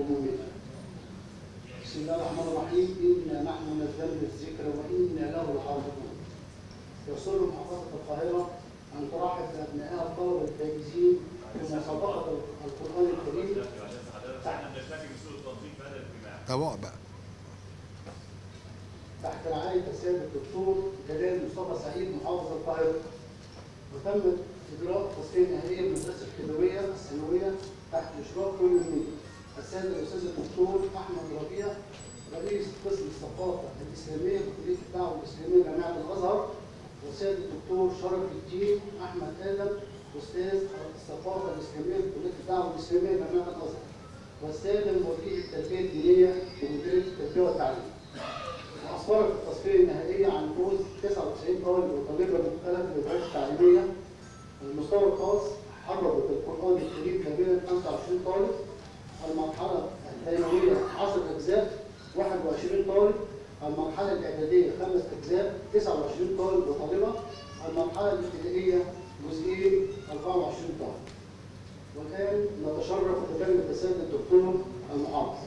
وأمومته بسم الله الرحمن الرحيم إنا نحن نزلنا الذكر وإنا له لحافظون يسر محافظة القاهرة أن ترحب بأبنائها الطلبة الفائزين في مسابقة القرآن الكريم احنا بنرتكب سوء التنظيم في هذا الاجتماع طب اقعد بقى تحت رعاية السيد الدكتور جلال مصطفى سعيد محافظ القاهرة وتم إجراء تصفية نهائية بالمدرسة الحلوية الثانوية تحت إشراف كل من السيد الأستاذ الدكتور أحمد ربيع رئيس قسم الثقافة الإسلامية بكلية الدعوة الإسلامية جامعة الأزهر والسيد الدكتور شرف الدين أحمد آدم أستاذ الثقافة الإسلامية بكلية الدعوة الإسلامية جامعة الأزهر والسيد المدير التربية الدينية بمديرية التربية والتعليم. وأصدرت التصفية النهائية عن فوز 99 طالب وطالبة مختلف الولايات التعليمية المستوى الخاص حررت القرآن الكريم كاملا 25 طالب المرحلة الثانوية 10 أجزاء 21 طالب المرحلة الإعدادية 5 أجزاء 29 طالب وطالبة المرحلة الابتدائية جزئين 24 طالب والآن نتشرف بكلمة السيد الدكتور المحافظ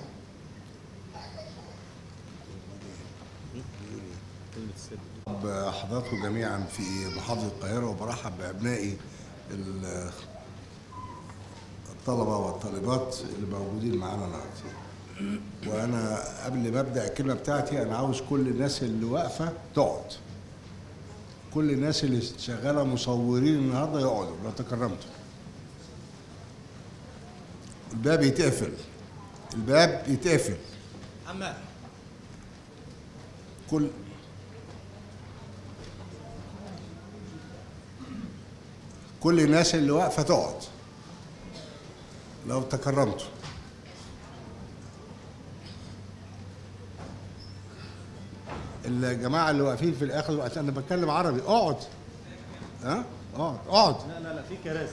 بحضراتكم جميعا في محافظة القاهرة وبرحب بأبنائي ال- الطلبة والطالبات اللي موجودين معانا النهارده. وأنا قبل ما أبدأ الكلمة بتاعتي أنا عاوز كل الناس اللي واقفة تقعد. كل الناس اللي شغالة مصورين النهارده يقعدوا لو تكرمتوا. الباب يتقفل. الباب يتقفل. عمال كل كل الناس اللي واقفه تقعد لو تكرمتوا الجماعه اللي واقفين في الاخر وقت انا بتكلم عربي اقعد ها اقعد اقعد لا لا لا في كراسي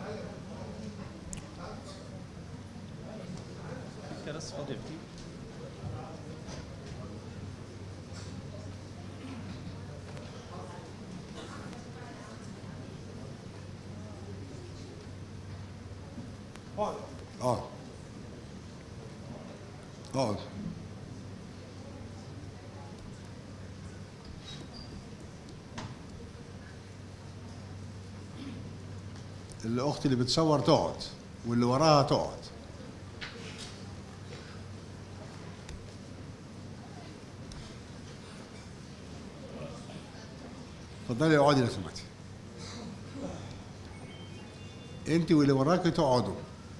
في كراسي فاضيه كتير اقعد اقعد الاخت اللي بتصور تقعد واللي وراها تقعد اتفضلي اقعدي لو سمحتي انت واللي وراكي تقعدوا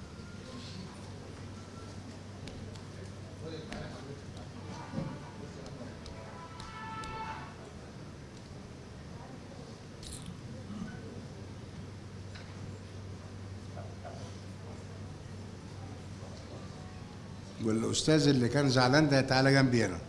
والاستاذ اللي كان زعلان ده تعالى جنبي هنا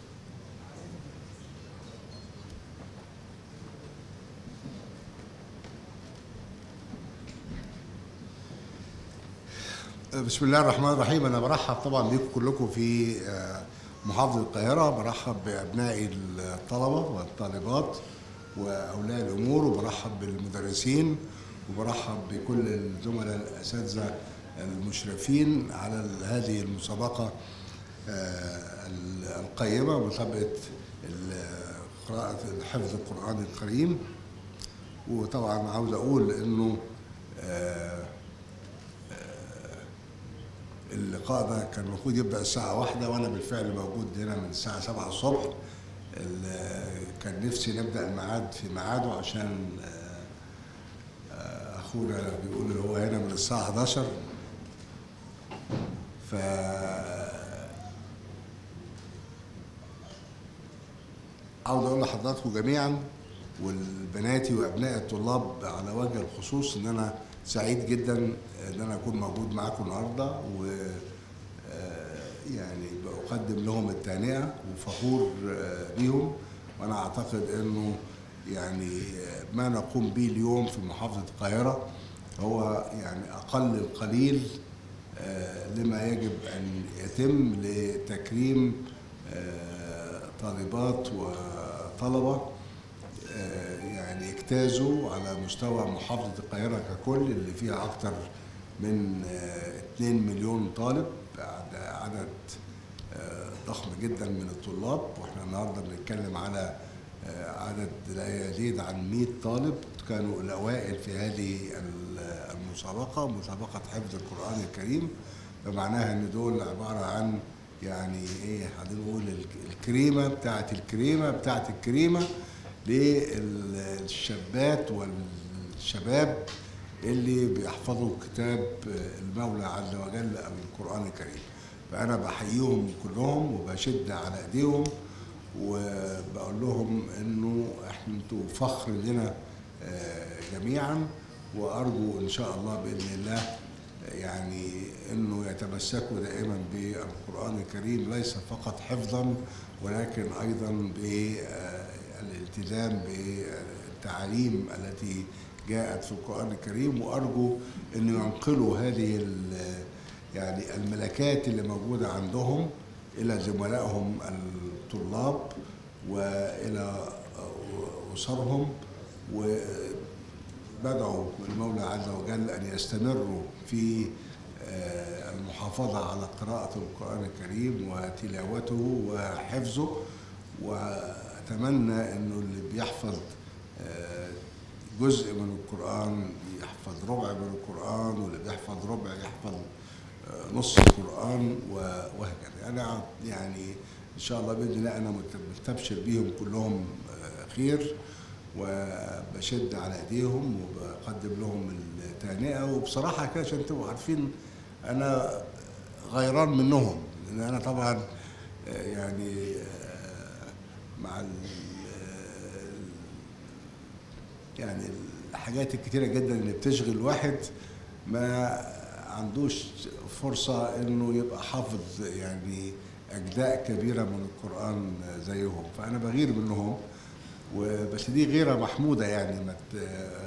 بسم الله الرحمن الرحيم انا برحب طبعا بيكم كلكم في آه، محافظه القاهره برحب بابنائي الطلبه والطالبات واولياء الامور وبرحب بالمدرسين وبرحب بكل الزملاء الاساتذه المشرفين على هذه المسابقه آه، القيمه مسابقه ال- قراءه حفظ القران الكريم وطبعا عاوز اقول انه آه، اللقاء ده كان المفروض يبدا الساعه واحدة وانا بالفعل موجود هنا من الساعه 7 الصبح ال- كان نفسي نبدا الميعاد في ميعاده عشان آه، آه، اخونا بيقول اللي هو هنا من الساعه 11 ف عاوز اقول لحضراتكم جميعا والبناتي وابناء الطلاب على وجه الخصوص ان انا سعيد جدا ان انا اكون موجود معاكم النهارده و آه، يعني بقدم لهم التهنئه وفخور آه، بيهم وانا اعتقد انه يعني آه، ما نقوم به اليوم في محافظه القاهره هو يعني اقل القليل آه، لما يجب ان يتم لتكريم آه، طالبات وطلبه آه، يعني اجتازوا على مستوى محافظة القاهرة ككل اللي فيها أكثر من آه، 2 مليون طالب عدد آه، ضخم جدا من الطلاب واحنا النهارده بنتكلم على آه، عدد لا يزيد عن 100 طالب كانوا الاوائل في هذه ال- المسابقه مسابقه حفظ القران الكريم فمعناها ان دول عباره عن يعني ايه هنقول الك- الكريمه بتاعت الكريمه بتاعت الكريمه للشابات والشباب اللي بيحفظوا كتاب المولى عز وجل او القران الكريم فانا بحييهم كلهم وبشد على ايديهم وبقول لهم انه احنا انتوا فخر لنا آه، جميعا وارجو ان شاء الله باذن الله يعني انه يتمسكوا دائما بالقران الكريم ليس فقط حفظا ولكن ايضا بالالتزام بالتعاليم التي جاءت في القران الكريم وارجو ان ينقلوا هذه ال- يعني الملكات اللي موجوده عندهم الى زملائهم الطلاب والى اسرهم و بدعوا المولى عز وجل أن يستمروا في آه، المحافظة على قراءة القرآن الكريم وتلاوته وحفظه وأتمنى أنه اللي بيحفظ آه، جزء من القرآن يحفظ ربع من القرآن واللي بيحفظ ربع يحفظ آه، نص القرآن و- وهكذا أنا يعني إن شاء الله بإذن الله أنا مت- مستبشر بيهم كلهم آه، خير وبشد على ايديهم وبقدم لهم التهنئه وبصراحه كده عشان تبقوا عارفين انا غيران منهم لان انا طبعا آه، يعني آه، مع ال- آه، يعني الحاجات الكتيره جدا اللي بتشغل الواحد ما عندوش فرصه انه يبقى حافظ يعني اجزاء كبيره من القران زيهم فانا بغير منهم وبس دي غيره محموده يعني ما ت...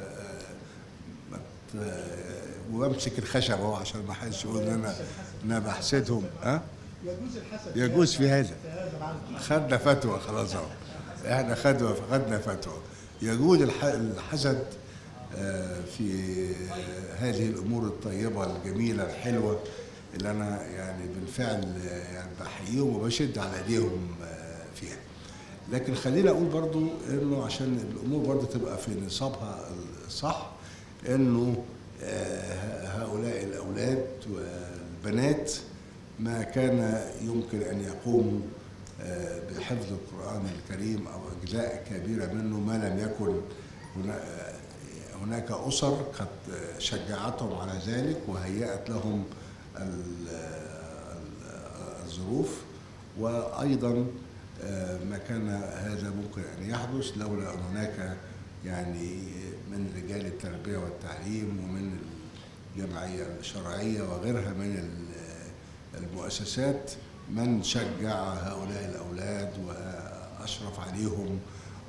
ما ت... وامسك الخشب اهو عشان ما حدش يقول ان انا ان انا بحسدهم ها يجوز الحسد يجوز في هذا في هذا العمل خدنا فتوى خلاص اهو احنا خدنا خدنا فتوى يجوز الح- الحسد آه، في هذه الامور الطيبه الجميله الحلوه اللي انا يعني بالفعل آه، يعني بحييهم وبشد على ايديهم آه، فيها لكن خليني اقول برضو انه عشان الامور برضو تبقى في نصابها الصح انه آه، هؤلاء الاولاد والبنات ما كان يمكن ان يقوموا آه، بحفظ القران الكريم او اجزاء كبيره منه ما لم يكن هنا- آه، هناك اسر قد شجعتهم على ذلك وهيأت لهم ال- ال- الظروف وايضا آه، ما كان هذا ممكن ان يحدث لولا ان هناك يعني من رجال التربيه والتعليم ومن الجمعيه الشرعيه وغيرها من ال- المؤسسات من شجع هؤلاء الاولاد واشرف عليهم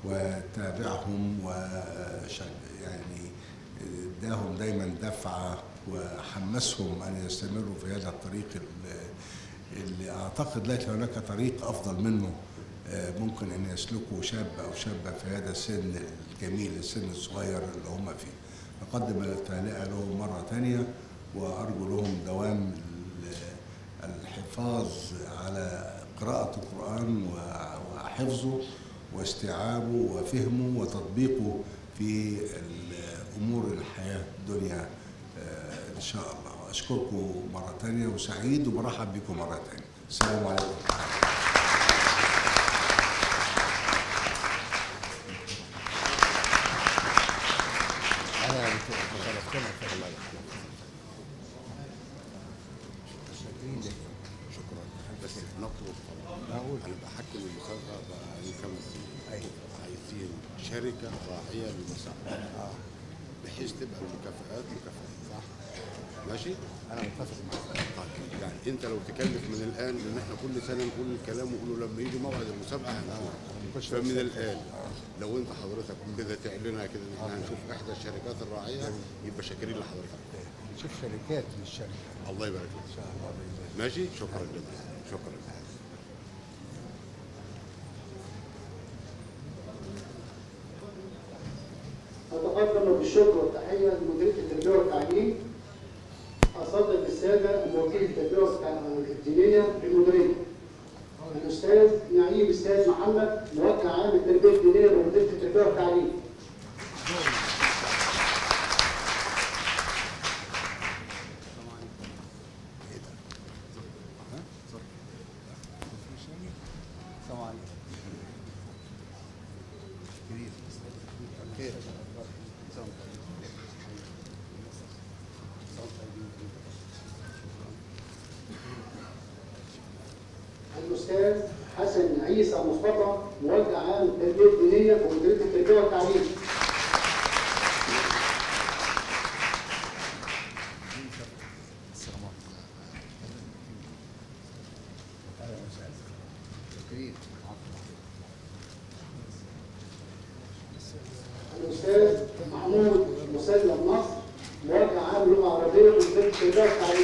وتابعهم وشج يعني اداهم دايما دفعه وحمسهم ان يستمروا في هذا الطريق ال- اللي اعتقد ليس هناك طريق افضل منه آه، ممكن ان يسلكه شاب او شابه في هذا السن الجميل السن الصغير اللي هم فيه نقدم التهنئه لهم مره ثانيه وارجو لهم دوام ال- الحفاظ على قراءه القران و- وحفظه واستيعابه وفهمه وتطبيقه في امور الحياه الدنيا آه، ان شاء الله اشكركم مره ثانيه وسعيد وبرحب بكم مره ثانيه السلام عليكم انا شرفتنا في الله شكرا بس نطلب طلب انا بحكم المسابقه بقالي خمس سنين عايزين شركه راعيه للمسابقه بحيث تبقى المكافآت مكافآت صح؟ ماشي؟ انا متفق معاك طيب يعني انت لو تكلف من الان لان احنا كل سنه نقول الكلام ونقول لما يجي موعد المسابقه هنقول فمن الان لو انت حضرتك بدأت لنا كده ان احنا هنشوف احدى الشركات الراعيه يبقى شاكرين لحضرتك نشوف شركات للشركه الله يبارك فيك ان شاء الله باذن الله ماشي شكرا جدا شكرا أتقدم بالشكر والتحية لمديرية التربية والتعليم أصدق السادة موجهي التربية والتعليم الدينيه بالمديريه. الاستاذ نعيم استاذ محمد موجه عام التربيه الدينيه بمديريه التربيه والتعليم. الاستاذ حسن عيسى مصطفى موجه عام التربيه الدينيه بمديريه التربيه والتعليم. الاستاذ محمود مسلم نصر موجه عام لغه عربيه بمديريه التربيه والتعليم.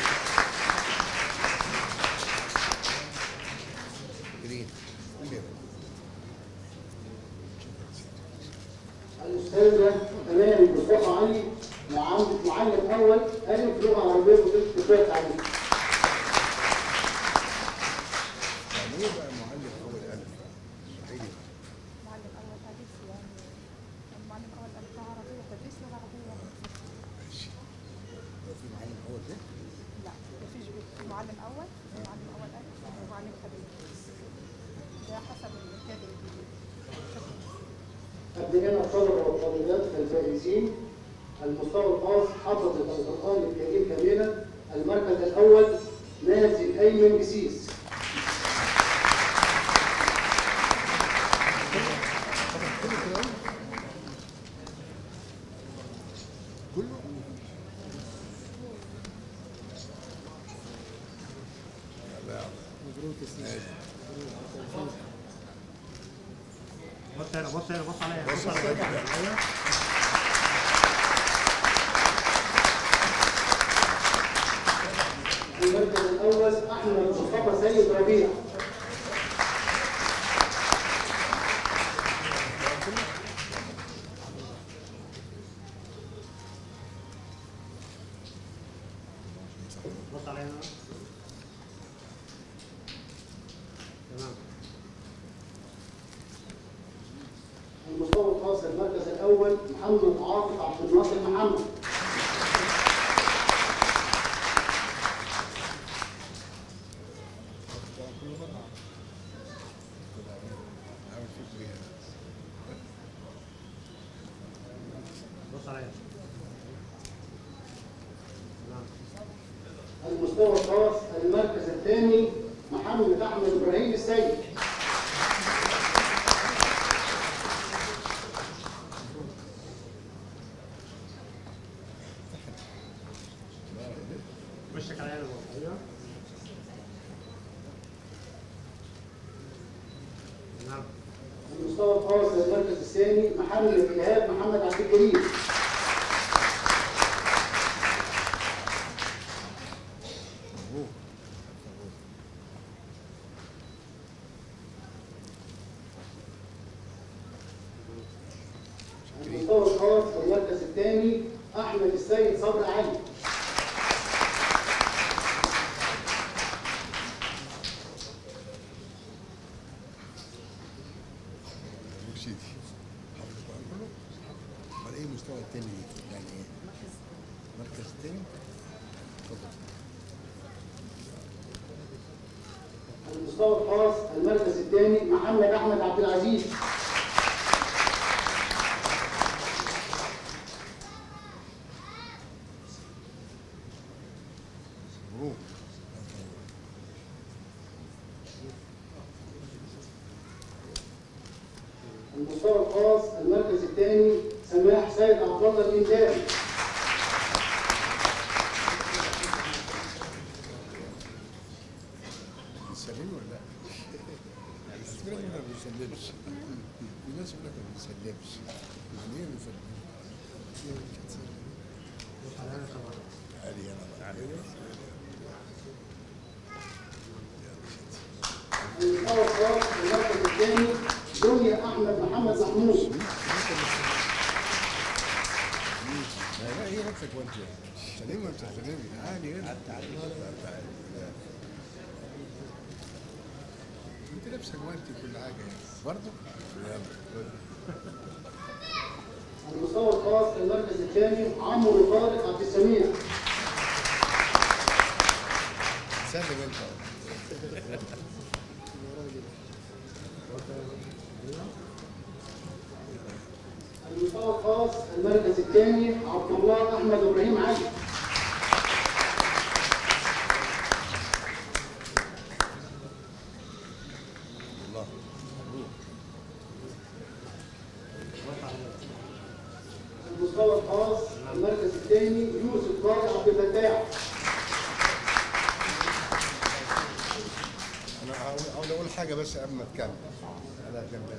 الاستاذه امال مصطفى علي معلم معلم اول الف لغه عربيه بمديريه التربيه والتعليم. يعني ايه بقى معلم اول الف؟ صحيح معلم أول ألف يعني معلم أول ألف عربية تدريس لغة عربية ماشي لو في معلم اول ده لا مفيش في معلم أول معلم أول ألف ومعلم كبير ده حسب الكادر الجديد أبنائنا الطلبة والطالبات الفائزين المستوى الخاص حفظ القرآن الكريم كاملا المركز الأول مازن أيمن بسيس كله بص هنا بص هنا بص عليا بص عليا المركز الأول أحمد مصطفى سيد ربيع بص عليا هنا تمام المستوى الخاص المركز الأول محمد عاطف عبد الناصر محمد عامل فيك ايه بص عليا تمام المستوى الخاص المركز الثاني محمد أحمد إبراهيم السيد وشك عليا انا بص ايوه تمام المستوى الخاص المركز الثاني محمد إيهاب محمد عبد الكريم المستوى الخاص المركز الثاني أحمد السيد صبري علي سيدي حافظ القرآن كله امال ايه المستوى التاني يعني ايه؟ مركز تاني اتفضل المستوى الخاص المركز الثاني محمد أحمد عبد العزيز مبروك المستوى الخاص المركز الثاني سماح سيد عبد الله الإنجابي بيسلموا ولا لا؟ بس في ناس ما بيسلمش في ناس يقول لك ما بيسلمش يعني ايه ما بيسلمش؟ بص عليا انا طبعا عادي انا بقى المستوى الخاص المركز الثاني دنيا أحمد محمد محمود لا هي نفسك وانت سلمي وانت سلمي عادي هنا عادي عادي انت لابسه جوانتي كل حاجه يعني برضه على المستوى الخاص المركز الثاني عمرو طارق عبد السميع سلم انت على المستوى الخاص المركز الثاني عبد الله احمد ابراهيم علي الله على المستوى الخاص المركز الثاني يوسف طارق عبد الفتاح انا عاوز عاوز اقول حاجه بس قبل ما اتكلم على جنب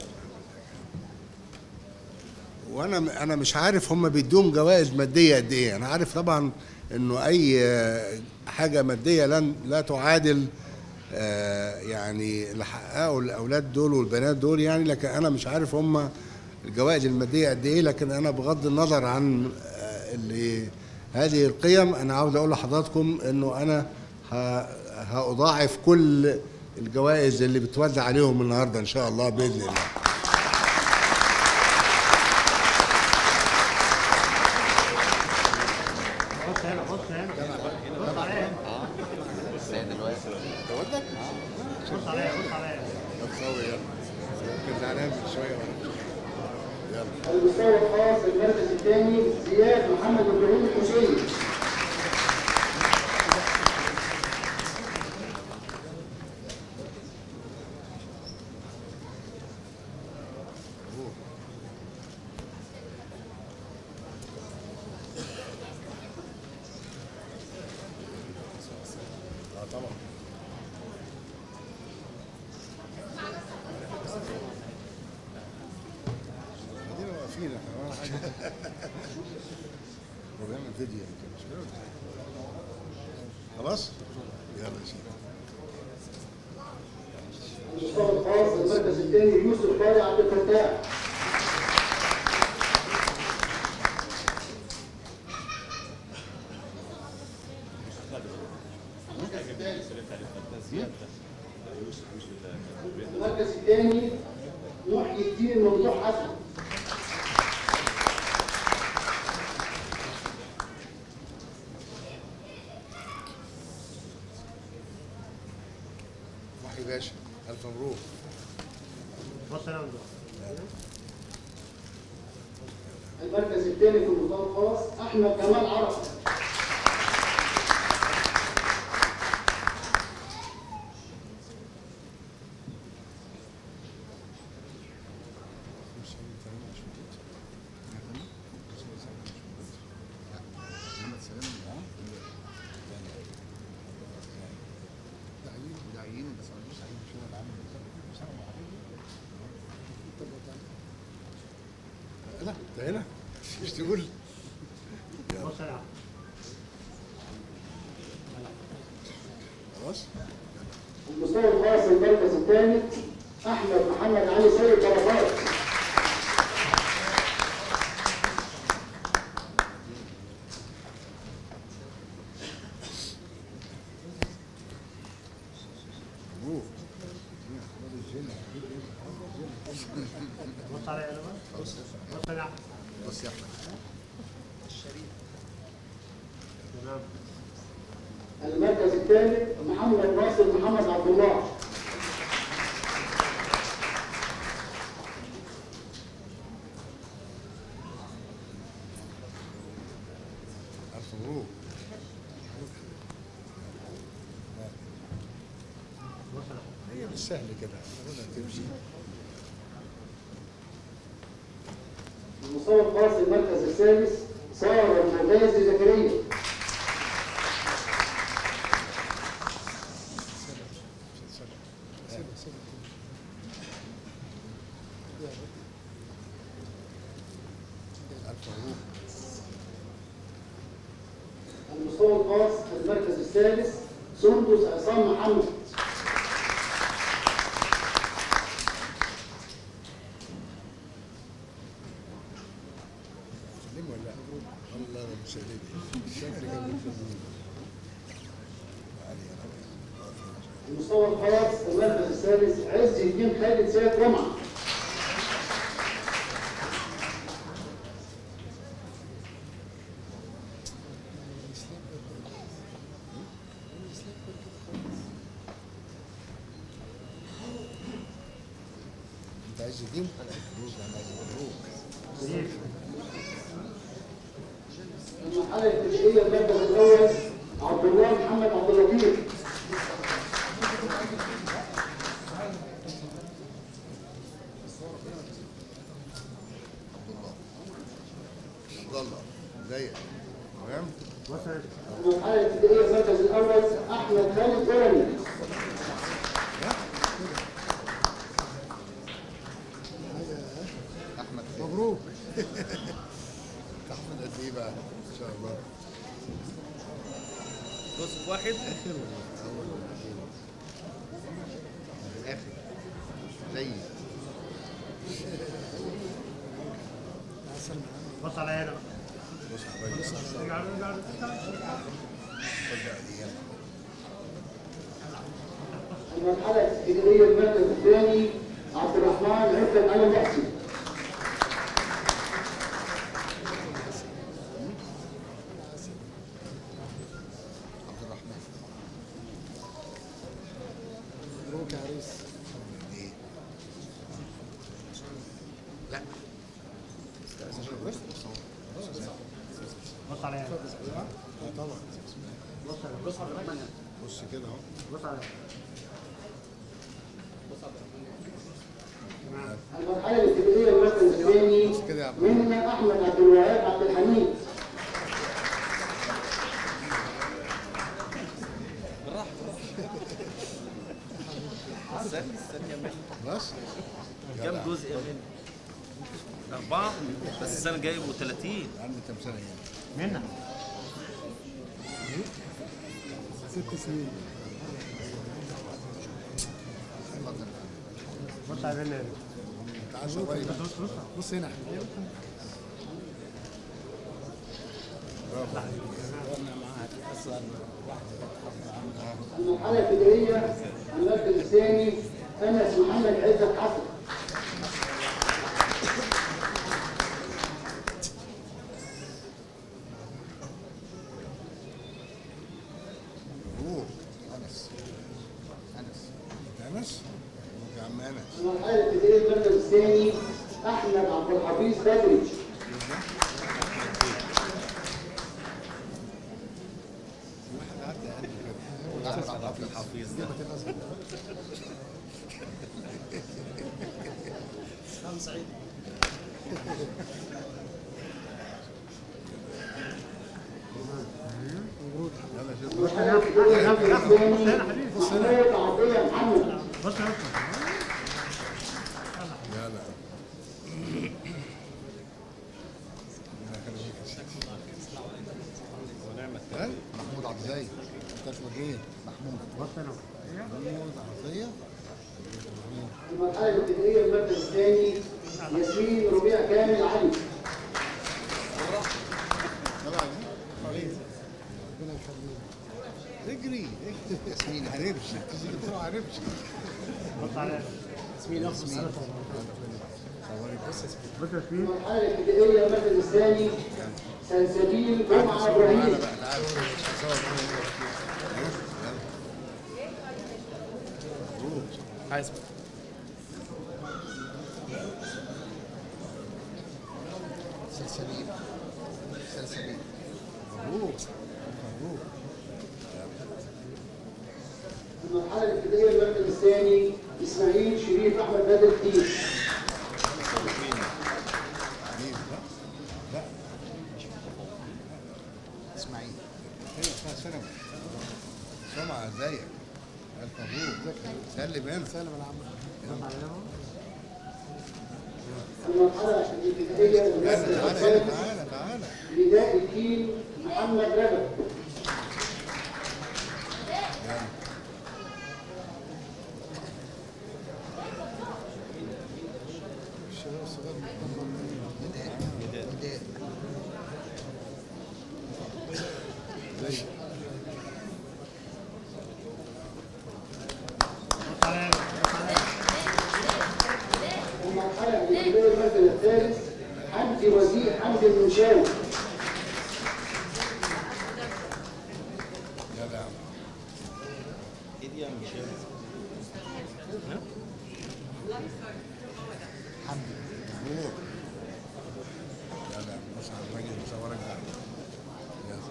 وانا انا مش عارف هم بيدوهم جوائز ماديه قد ايه انا عارف طبعا انه اي آه، حاجه ماديه لن لا تعادل آه، يعني اللي حققوا الاولاد دول والبنات دول يعني لكن انا مش عارف هم الجوائز الماديه قد ايه لكن انا بغض النظر عن آه، اللي هذه القيم انا عاوز اقول لحضراتكم انه انا ه- هاضاعف كل الجوائز اللي بتوزع عليهم النهارده ان شاء الله باذن الله بص هنا بص هنا بص عليا بص عليا بص عليا طب سوي يلا كنت زعلان من شويه ولا يلا على المستوى الخاص المركز الثاني زياد محمد ابراهيم الحسيني اه طبعا ادينا واقفين احنا ولا حاجه هو بيعمل فيديو يمكن مش كده ولا إيه؟ خلاص يلا يا سيدي المستوى الخاص المركز الثاني يوسف طارق عبد الفتاح المركز الثاني محي الدين ممدوح حسن محي باشا الف مبروك بص هنا ممدوح المركز الثاني في المستوى الخاص احمد كمال عرفه داعيين داعيين بس انا مش عايز شو انا عامل لا ده هنا مش تقول بص هنا خلاص المستوى الخاص المركز الثاني احمد محمد علي سيد طرفات مبروك بص عليا هنا بص بص هنا بص يا احمد تمام المركز الثالث محمد ناصر محمد عبد الله الف مبروك بص هنا هي مش سهل كده ولا تمشي المستوى الخاص المركز السادس سارة المغازي زكريا الف مبروك المستوى الخاص المركز السادس سندس عصام محمد سلم ولا لا؟ الله رب سلم الشكل كان مثل علي يا رب المستوى الخاص المركز الثالث عز الدين خالد سيد جمعه انت عايز الدين؟ انا عايز مبروك المرحله الابتدائيه المركز الاول عبد الله محمد عبد اللطيف عبد الله ازيك تمام؟ وصل المرحله الابتدائيه المركز الاول احمد خالد درمي احمد مبروك احمد قد ايه بقى؟ ان شاء الله بص واحد اخر ولا اول ولا اخير؟ الاخر زي بص على هنا بص على الراجل ارجع ارجع ارجع خد بقى ايام المرحله الابتدائيه المركز الثاني عبد الرحمن عفت ال محسن عبد الرحمن مبروك يا عريس ايه؟ لا بص على هنا اه طبعا بص على هنا بص كده اهو بص على هنا المرحله الابتدائيه المركز الثاني كده يا عبد منا احمد عبد الوهاب عبد الحميد استنى استنى يا مان خلاص كام جزء يا مان؟ أربعة بس السنة الجاية يبقوا 30 عندي كام سنه هنا؟ منا ست سنين بص على هنا تعال شويه بص بص بص هنا المرحله الابتدائيه المركز الثاني انس محمد عزت حسن مبروك انس انس انس مبروك يا عم انس المرحله الابتدائيه المركز الثاني احمد عبد الحفيظ بدري واحد عدى قد كده احمد عبد الحفيظ ده يلا شوف المرحله الابتدائيه المركز الثاني محمود عطيه محمد بص بص يلا ها؟ محمود عبد الزايد انت اسمك ايه؟ محمود بص هنا محمود عطيه المرحله الابتدائيه المركز الثاني ياسمين ربيع كامل علي طبعا ربنا يخليك اجري ياسمين هنمشي تيجي بسرعه هنمشي بص على هنا ياسمين ياسمين بص يا سيدي المرحله الابتدائيه المركز الثاني سلسبيل جمعه ابراهيم تعالى عايز سلسبيل سلسبيل مبروك مبروك المرحله الابتدائيه المركز الثاني اسماعيل شريف احمد بدر الدين مين لا لا اسماعيل هي اسمها ثانوي سمعة ازيك الف مبروك سلم انت سلم يا عم المرحله الابتدائيه المركز تعالى الثالث تعالى تعالى نداء الدين محمد رجب الشباب الصغير نداء نداء ازيك مجدي المنشاوي يلا يا عم ايه دي يا مشاوي مبروك يلا يا عم بص على الراجل مصورك ده يلا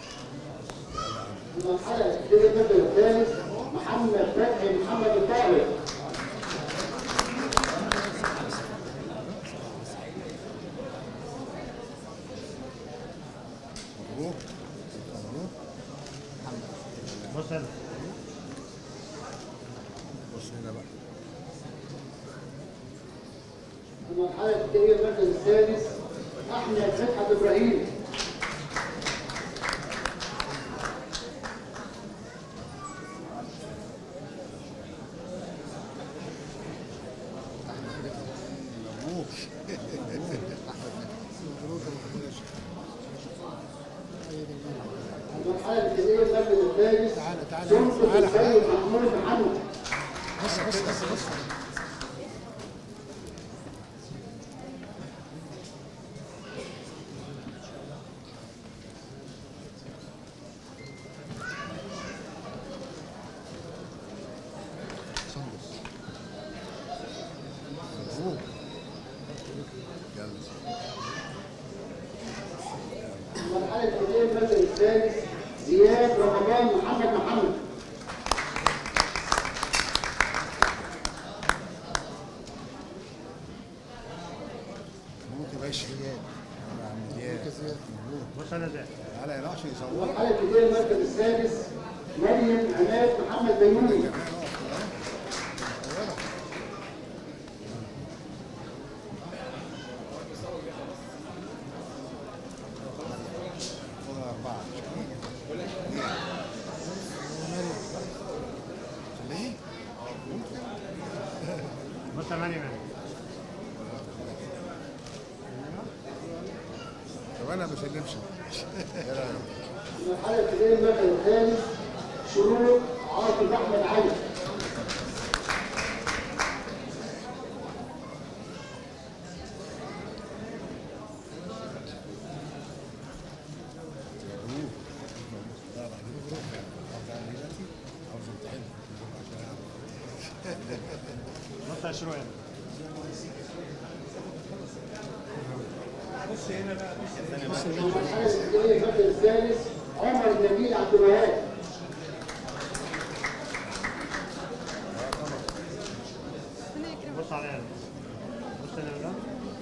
المرحلة الابتدائية المركز الثالث محمد فتحي محمد الطاهر مبروك مبروك بص هنا بص هنا بقى المرحلة الابتدائية المركز السادس أحمد فتحي إبراهيم مبروك المرحلة الابتدائية المركز الثالث تعالى تعالى سلطة تعالى السيد محمود محمد بص بص بص بص صندوق. مبروك يلا المرحلة الابتدائية المركز الثالث زياد رمضان محمد محمد مبروك يا باشا يا عم زياد مبروك بص هنا ده تعالى يا نقش يصور المرحلة الابتدائية المركز السادس مريم عماد محمد بيومي خدها أربعة ليه؟ بص يا مريم هنا طب أنا ما بسلمش إيه رأيك؟ المرحلة الابتدائية المركز الثالث شروق عاطف أحمد علي بص يا شروق هنا المرحلة الابتدائية المركز الثالث عمر نبيل عبد الوهاب بص على هنا بص هنا ده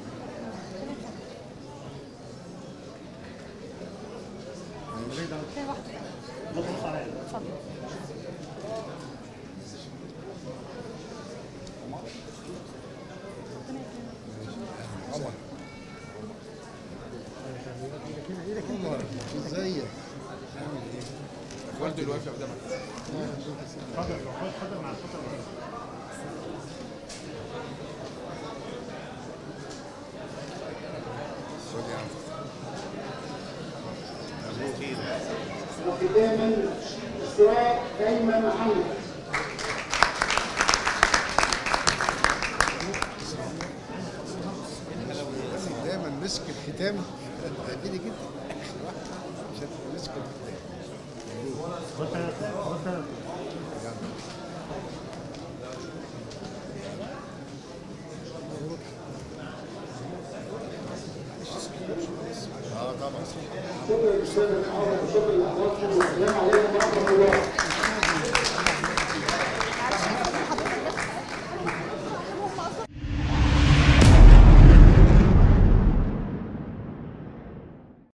بص بص على هنا ازيك؟ والده الوافي قدامك اتفضل خد خد مع الفترة خد يا عم مبروك وختاما إسراء أيمن محمد دايما مسك الختام هتجيلي جدا عشان تبقى مسك الختام بص هنا بص هنا اه طبعا شكرا للأستاذ الحافظ وشكرا لحضراتكم والسلام عليكم ورحمة الله